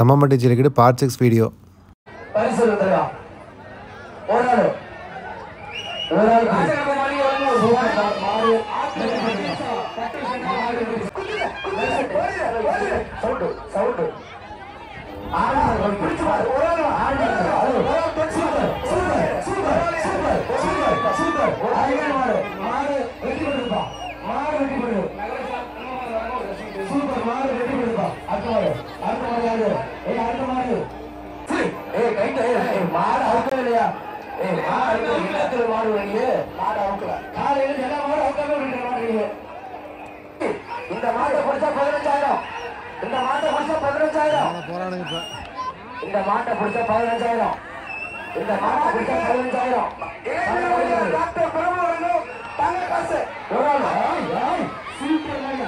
Thammampatti jallikattu part six video பரிசு தருவா ஒரு ஆளு ஒரு ஆளு சவுண்டு சவுண்டு சூப்பர் மாடு வெட்டி கொடுப்பா அடுத்த மாடு அடுத்த மாடு யாரு ஏய் அடுத்த மாடு ஏய் கைட்ட ஏய் மாடு அவுக்கவே இல்லையா ஏய் மாடு இல்லத்துல மாடு வரீங்க மாடு அவுக்கல காலையில எல்லா மாடு அவுக்கவே விடுற மாடு இந்த மாட்டை பிடிச்சா பதினஞ்சாயிரம் இந்த மாட்டை பிடிச்சா பதினஞ்சாயிரம் இந்த மாட்டை பிடிச்சா பதினஞ்சாயிரம் இந்த மாட்டை பிடிச்சா பதினஞ்சாயிரம் டாக்டர் பிரபு தாங்க காசு ஒரு ஆள். ஏய், ஏய், சீக்கிரம் வாங்க.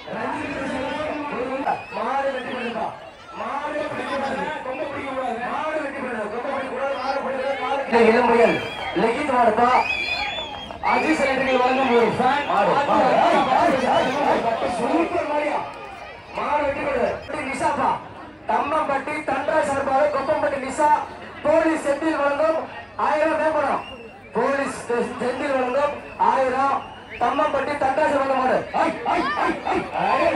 மாடு வெட்டி பண்ணுப்பா மாடு வெட்டி பண்ணு. கொம்பை பிடிக்க கூடாது. மாடு வெட்டி பண்ணு. கொம்பை பிடிக்க கூடாது. மாடு பிடிக்க கூடாது. மாடு இந்த இளம்புயல் லெகித் மாடுப்பா அஜித் சென்டரில் வழங்கும் ஒரு ஃபேன் மாடு மாடு. ஏய், ஏய், ஏய், ஏய், சூப்பர் மாடியா மாடு வெட்டி கொடு நிஷாப்பா தம்மம்பட்டி தண்டா சார்பாக கொப்பம்பட்டி நிஷா போலீஸ் செந்தில் வழங்கும் ஆயிரம் மேம்படும் போலீஸ் செந்தில் வழங்கும் ஆயிரம் தம்மம்பட்டி தண்டா சார்பாக மாடு ஐ, ஐ, ஐ, ஐ. ஐ,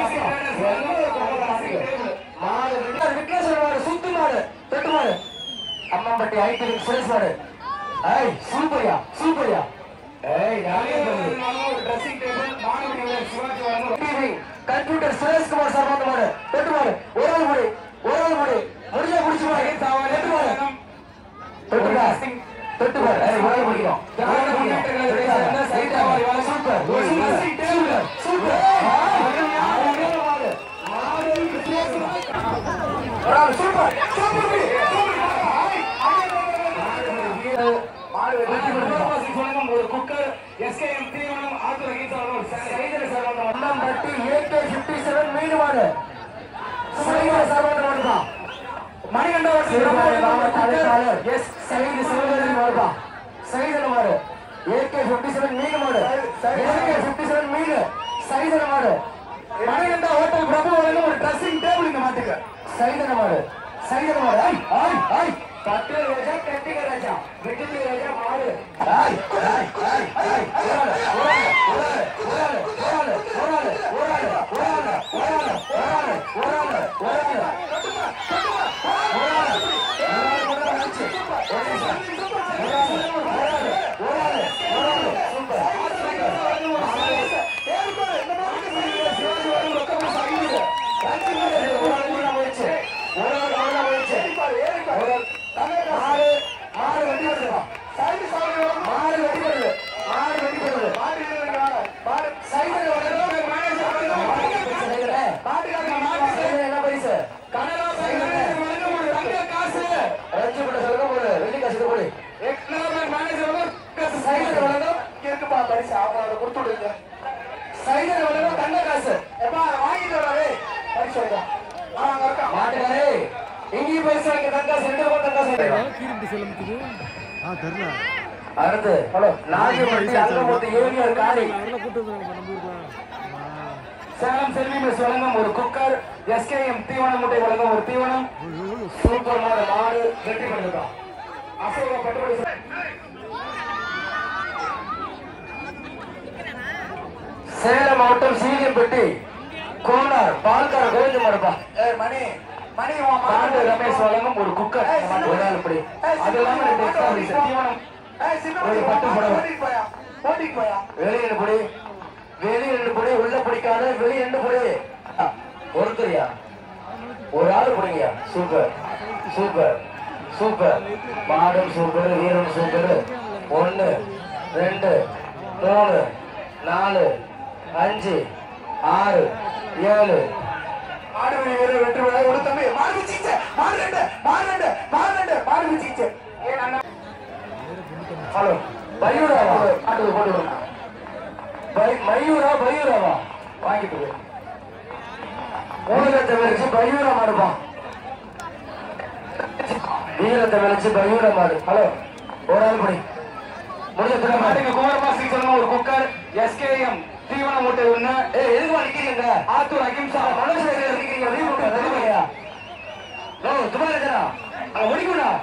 மாடு விக்னேஷ் விக்னேஸ்வர மாடு சுத்து மாடு தொட்டு மாடு அம்மம்பட்டி ஐடி சுரேஷ் மாடு ஐய் சூப்பரியா சூப்பரியா ஏய் ட்ரெஸ்ஸிங் டேபிள் மாணவர்கள் சிவாஜி வழங்கும் கம்ப்யூட்டர் சுரேஷ்குமார் சார் பார்த்த மாடு தொட்டு மாடு ஒரு ஆள் முடி ஒரு ஆள் முடி முடிஞ்சா முடிச்சு மாடு தொட்டு மாடு தொட்டு மாடு தொட்டு மாடு ஏய் ஒரு ஆள் முடிக்கும் ஒரு ஆள் முடிக்கும் சூப்பர் சூப்பர் சூப்பர் மாடு மாடு ஒரு ஆள் சூப்பர் சூப்பர் மாடு வெற்றி பெறும் ஒரு குக்கர் எஸ்கேஎம் தீவனம் ஆத்தூர் கீதாவும் சைதர் Saravanan Annampatti AK fifty seven மீன் மாடு சைதர் சரவணன் மாடுதா மணிகண்ட எஸ் சைது சிவகங்கை மாடுதா சைதர் மாடு ஏகே ஃபிஃப்டி செவன் மீன் மாடு ஏகே ஃபிஃப்டி செவன் மீன் சைதர் மாடு மணிகண்ட ஹோட்டல் பிரபு வழங்கும் ஒரு ட்ரெஸ்ஸிங் டேபிள் இந்த மாட்டுக்கு சைதர் மாடு சைதர் மாடு ஐ ஐ ஐ பட்டு ராஜா கட்டிக ராஜா வெட்டி ராஜா மாடு ஐ ஐ ஐ ஐ ஓரால ஓரால ஓரால ஓரால ஓரால ஓரால ஓரால ஓரால ஓரால ஓரால ஓரால கட்டுமா கட்டுமா ஓரால ஓரால ஓரால ஆச்சு ஓரால ஓரால ஓரால ஓரால சூப்பர் கொடுத்துடுங்க சைடுல வந்து தங்க காசு எப்பா வாங்கிட்டு வராரு பரிசு வைடா ஆ இருக்கா மாட்டுக்காரே இங்கேயும் பரிசு வாங்கி தங்க காசு ரெண்டு ரூபாய் தங்க காசு கீரிட்டு செல்லமுத்துக்கு ஆ தெரில அடுத்து ஹலோ நாகமட்டி அங்கமூத்து ஏவியர் காளி நல்ல கூட்டம் இருக்கு நம்ம ஊருக்குலாம் சேலம் செல்வி மிஸ் வழங்கும் ஒரு குக்கர் எஸ்கேஎம் தீவன முட்டை வழங்கும் ஒரு தீவனம் சூப்பர் மாடு மாடு வெற்றி பண்ணிருக்கோம் அசோக பட்டுப்படி சேலம் மாவட்டம் சீலியம்பட்டி கோனார் பால்கார கோவிந்த மாடுப்பா ஏய் மணி மணி பாண்டு ரமேஷ் வழங்கும் ஒரு குக்கர் ஒரு ஆள் இப்படி அது இல்லாம ரெண்டு எக்ஸ்ட்ரா பீஸ் தீவனம் ஒரு பட்டு புடவை வெளியே ரெண்டு பொடி வெளியே ரெண்டு பொடி உள்ள பிடிக்காத வெளியே ரெண்டு பொடி ஒருத்தரியா ஒரு ஆள் பிடிங்கயா சூப்பர் சூப்பர் சூப்பர் மாடும் சூப்பர் வீரம் சூப்பர் ஒன்னு ரெண்டு மூணு நாலு அஞ்சு ஆறு ஏழு மாடு வீரர் வெற்றி விழா ஒரு தம்பி மாடு வச்சுக்கிச்சு மாடு ரெண்டு மாடு ரெண்டு மாடு ரெண்டு மாடு வச்சுக்கிச்சு ஹலோ பையூராவா ஆட்டு போட்டு விடுங்க பை- மயூரா பையூராவா வாங்கிட்டு போய் மூலத்தை வச்சு பையூரா மாடுப்பா வீரத்தை வச்சு பையூரா மாடு ஹலோ ஒரு ஆள் படி முடிஞ்ச பிறகு மாட்டுக்கு குமாரபாசி சொன்ன ஒரு குக்கர் எஸ்கேஎம் தீவன மூட்டை ஒண்ணு ஏ எதுக்கு நிக்கிறீங்க ஆத்தூர் அகிம்சா மனோஜ் நிக்கிறீங்க ரீமோட் ரெடி பண்ணியா அங்க முடிக்கணும்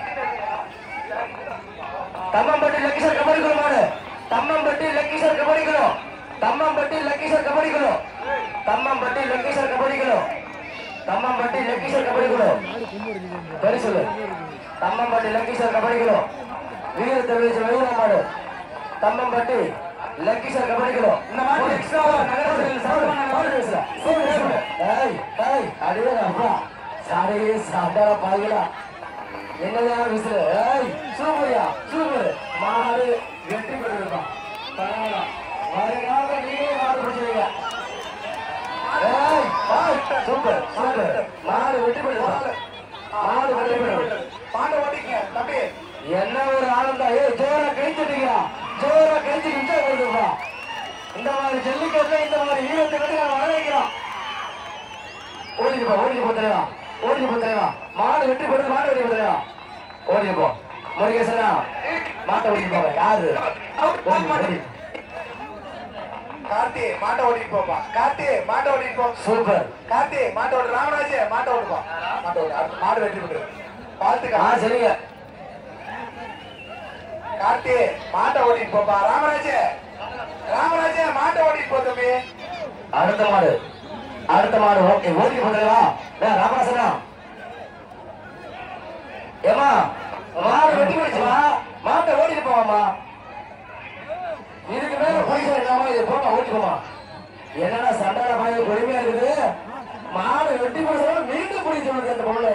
தம்மம்பட்டி லக்கீசர் கபடி குழு மாடு தம்மம்பட்டி லக்கீசர் கபடி குழு தம்மம்பட்டி லக்கீசர் கபடி குழு தம்மம்பட்டி லக்கீசர் கபடி குழு தம்மம்பட்டி லக்கீசர் கபடி குழு சரி சொல்லு தம்மம்பட்டி லக்கீசர் கபடி குழு வீர தெரிவிச்சு வெளியில மாடு தம்மம்பட்டி லக்கீசர் கபடி குழு இந்த மாதிரி எக்ஸ்ட்ரா நகரத்தில் சாப்பிடுவாங்க ஏய் ஏய் அடியே அப்பா சாரி சாப்பிட்டா பாருங்களா என்னதான் விசில் ஏய் சூப்பரியா சூப்பர் மாடு வெற்றி பெற்றிருக்கான் பரவாயில்ல வருங்கால நீங்களே மாடு பிடிச்சிருங்க ஏய் ஏய், சூப்பர் சூப்பர் மாடு வெற்றி பெற்றிருக்கான் மாடு வெற்றி பெற்றிருக்கான் பாண்ட ஓட்டிக்க தம்பி என்ன ஒரு ஆனந்தம் ஏய் ஜோரா கழிச்சுட்டீங்க ஜோரா கழிச்சு நிச்சா வருதுப்பா இந்த மாதிரி ஜல்லிக்கட்டுல இந்த மாதிரி வீரத்தை கட்டி நான் வரவேற்கிறோம் ஓடிக்கு போ ஓடிக்கு போ தலைவா ஓடிக்கு போ தலைவா மாடு வெற்றி பெறுது மாடு வெற்றி பெறுதா ஓடிக்கு போ முருகேசனா மாட்டை ஓடிக்கு போங்க யாரு ஓடி, ஓடி. கார்த்தி மாட்டை ஓட்டிட்டு போப்பா கார்த்தி மாட்டை ஓட்டிட்டு போ சூப்பர் கார்த்தி மாட்டை ஓட்டு ராமராஜ் மாட்டை ஓட்டுப்பா மாட்டை ஓட்டு அடுத்து மாடு வெற்றி பெற்று ஆ வாழ்த்துக்கா சரிங்க கார்த்தி மாட்டை ஓட்டிட்டு போப்பா ராமராஜ் ராமராஜ் மாட்டை ஓட்டிட்டு போ தம்பி அடுத்த மாடு அடுத்த மாடு ஓகே ஓடிக்கு போ தலைவா டேய், ராமராசனா ஏமா மாடு வெட்டி போயிடுச்சுமா மாட்டை ஓடிட்டு போவாமா இதுக்கு மேல பைசா இல்லாம இது போமா ஓட்டி போமா என்னடா சண்டால பாய பொறுமையா இருக்குது மாடு வெட்டி போடுறத மீண்டும் பிடிச்சு சொல்லுது அந்த பொண்ணு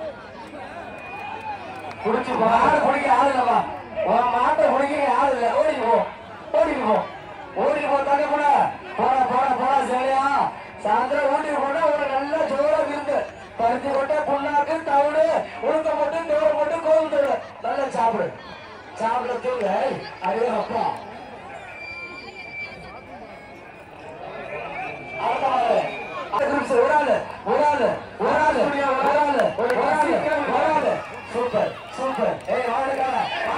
குடிச்சு மாடு பிடிக்க ஆள் இல்லம்மா உன் மாட்டை பிடிக்க ஆள் இல்ல ஓடிட்டு போ ஓடிட்டு போ ஓடிட்டு போ தாங்க கூட போட போட போட சரியா சாயந்தரம் ஓட்டிட்டு போனா ஒரு நல்ல ஜோர விருந்து பருத்தி கொட்டை புண்ணாக்கு தவிடு உளுத்த போட்டு தோடு போட்டு கோவில் தோடு நல்லா சாப்பிடு சாப்பிட தூங்க அதே அப்பா அடுத்த மாடு. அடுத்த நிமிஷம் ஒரு ஆளு, ஒரு ஆளு, ஒரு ஆளு, ஒரு ஆளு, ஒரு ஆளு, ஒரு ஆளு. சூப்பர் சூப்பர் ஏய் மாடுக்கார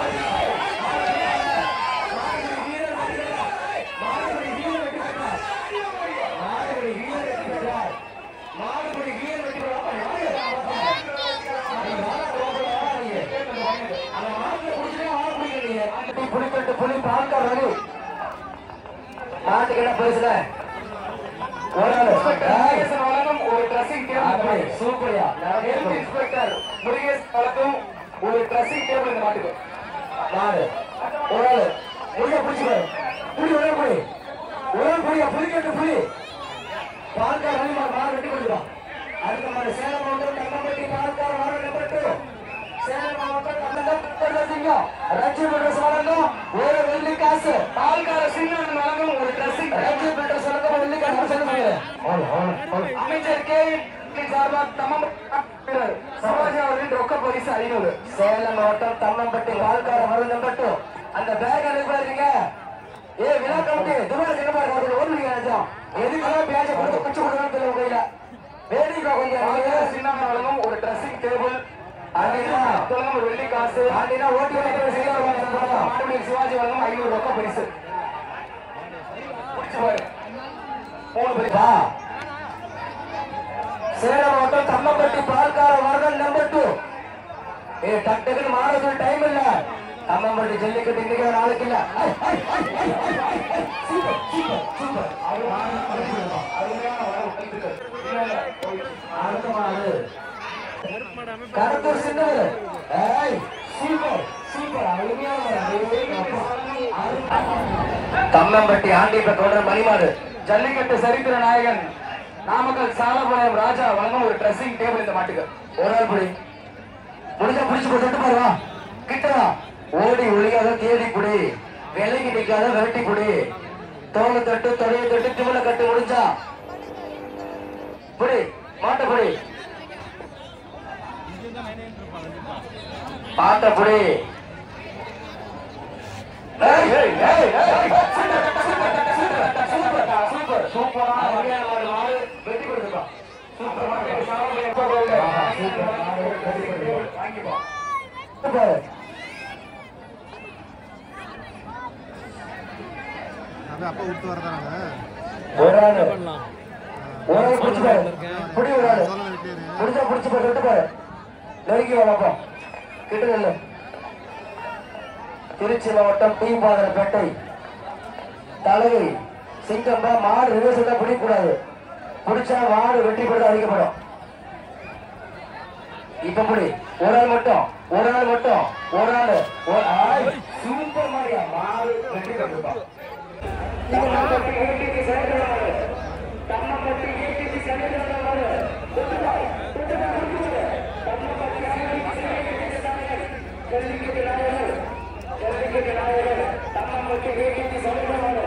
புலிக்கட்டு புலி பால்கார் ரவி மாட்டுக்கு என்ன பேசுற ஒரு ஆளு ஏய். வழங்கும் ஒரு ட்ரெஸ்ஸிங் அப்படி, டேபிள் சூப்பர்யா ஹெல்த் இன்ஸ்பெக்டர் முருகேஷ் வழங்கும் ஒரு ட்ரெஸ்ஸிங் டேபிள் இந்த மாட்டுக்கு நாலு ஒரு ஆளு புளிய பிடிச்சு புளி ஒரே புளி ஒரே புளியா புளி கேட்டு புளி பால்கார் ரவி மாடு மாடு வெட்டி கொடுக்குறான் அடுத்த மாடு சேலம் மாவட்டம் தங்கம்பட்டி பால்கார் மாடு நம்பர் டூ சேலம் மாவட்டம் தங்கம்பட்டி சிங்கம் ரஜி பிரதேச வழங்கும் ஒரு வெள்ளி காசு பால்கார சின்ன வழங்கும் ஒரு ட்ரெஸ்ஸிங் ரஜி பிரதேச வழங்கும் வெள்ளி காசு சொல்லுங்க அமைச்சர் கே சார்பாக தமம் சமாஜ் அவர்களின் ரொக்க பரிசு ஐநூறு சேலம் மாவட்டம் தம்மம்பட்டி வாழ்க்கார மறு நம்பர் டூ அந்த பேக் அனுப்பாருங்க ஏ விழா கமிட்டி துபாய் சினிமா காலத்துல ஓடி நினைச்சோம் எதுக்கெல்லாம் பேச கொடுத்து பிடிச்சு கொடுக்கணும் தெரியல கையில வேடிக்கை கொஞ்சம் பால்கார வாங்க. சின்ன வழங்கும் ஒரு ட்ரெஸ்ஸிங் டேபிள் அண்ணா வழங்கும் ஒரு வெள்ளி காசு அண்ணா ஓட்டி வைக்கிற செய்யலாம் மாடுமணி சிவாஜி வழங்கும் ஐநூறு ரொக்க பரிசு பிடிச்சு பாரு மூணு பரிசு வா சேலம் மாவட்டம் தம்மம்பட்டி பால்கார வார்டன் நம்பர் டூ ஏ டக் டக்குன்னு மாறதுக்கு டைம் இல்ல தம்மம்பட்டி ஜல்லிக்கட்டு இன்னைக்கு நாளைக்கு இல்ல ஐ, ஐ, ஐ, ஐ, ஐ, ஐ, ஐ. சூப்பர் சூப்பர் சூப்பர் அருமையான வளம் அடுத்த மாடு கருத்தூர் சின்னவர் ஏய் சூப்பர் சூப்பர் தம்மம்பட்டி ஆண்டிப்ப தொடர் மணிமாடு ஜல்லிக்கட்டு சரித்திர நாயகன் நாமக்கல் சாலபாளையம் ராஜா வழங்கும் ஒரு ட்ரெஸ்ஸிங் டேபிள் இந்த மாட்டுக்கு ஒரு நாள் புடி முடிஞ்சா புடிச்சு போட்டு பாருவா கிட்டவா ஓடி ஒளியாத தேடி புடி விலைக்கு நிக்காத விரட்டி புடி தோலை தட்டு தொடைய தட்டு திமில கட்டு முடிஞ்சா புடி மாட்ட புடி பாட்ட புடி ஏய், ஏய், ஏய், ஏய். Super, super, super. அருமையான மாடு, மாடு வெற்றி பெற்றிருக்கா. சூப்பர் மாடு, சூப்பர் மாடு, வெற்றி பெற்றிருக்கா. வாங்கிப்போம் சூப்பர். அப்படியே அப்பா விட்டு வரதாங்க ஒரு ஆளு பண்ணலாம் ஒரு ஆள் பிடிச்சு பாரு புடி ஒரு ஆளு சோழ வீட்டிலே புடிச்சா புடிச்சு பாரு விட்டு பாரு நெருங்கி வளர்ப்போம் கிட்ட நில்லு திருச்சி மாவட்டம் டி பாதரப்பேட்டை தலைவி சிங்கம்பா மாடு ரிவர்ஸ் எல்லாம் பிடிக்கக்கூடாது பிடிச்சா மாடு வெட்டி போட்டு அடிக்கப்படும் இப்ப புடி ஒரு ஆள் மட்டும் ஒரு ஆள் மட்டும் ஒரு ஆள் ஒரு ஆள் சூப்பர் மாதிரியா மாடு வெட்டி போட்டுருப்பான் தம்மம்பட்டி ஏடிபி சென்டர் மாடு தம்மம்பட்டி ஏடிபி சென்டர் மாடு தொட்டுடா தொட்டுடா தொட்டுடா தம்மம்பட்டி ஏடிபி சென்டர் ஜல்லிக்கட்டு நாயகர் ஜல்லிக்கட்டு நாயகர் தம்மம்பட்டி ஏடிபி சென்டர் மாடு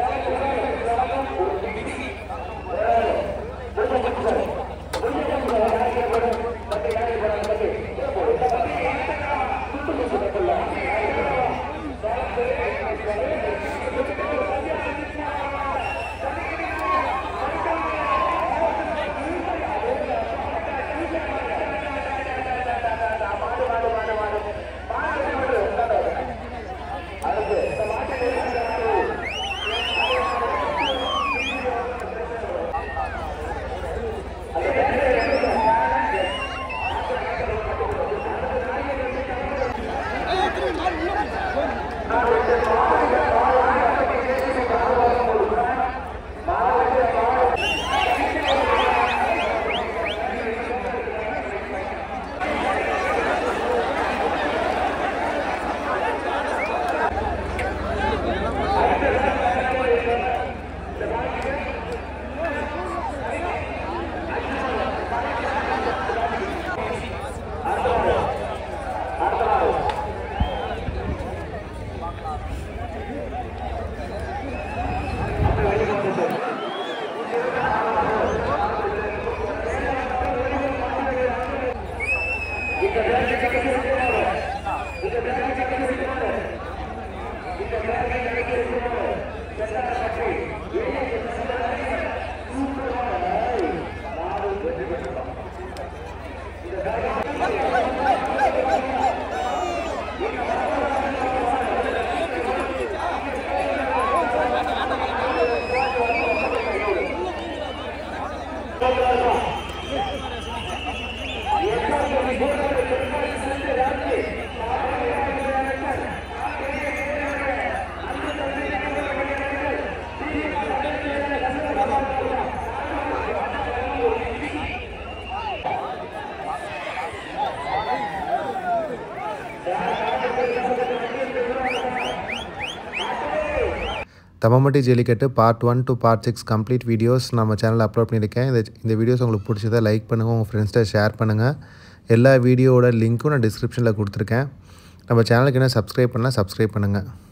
Thammampatti jallikattu part one to part six complete videos நம்ம சேனலில் அப்லோட் பண்ணியிருக்கேன் இந்த இந்த வீடியோஸ் உங்களுக்கு பிடிச்சதா லைக் பண்ணுங்கள் உங்கள் ஃப்ரெண்ட்ஸ்கிட்ட ஷேர் பண்ணுங்கள் எல்லா வீடியோவோட லிங்க்கும் நான் டிஸ்கிரிப்ஷனில் கொடுத்துருக்கேன் நம்ம சேனலுக்கு என்ன சப்ஸ்கிரைப் பண்ணால் சப்ஸ்கிரைப் பண்ணுங்கள்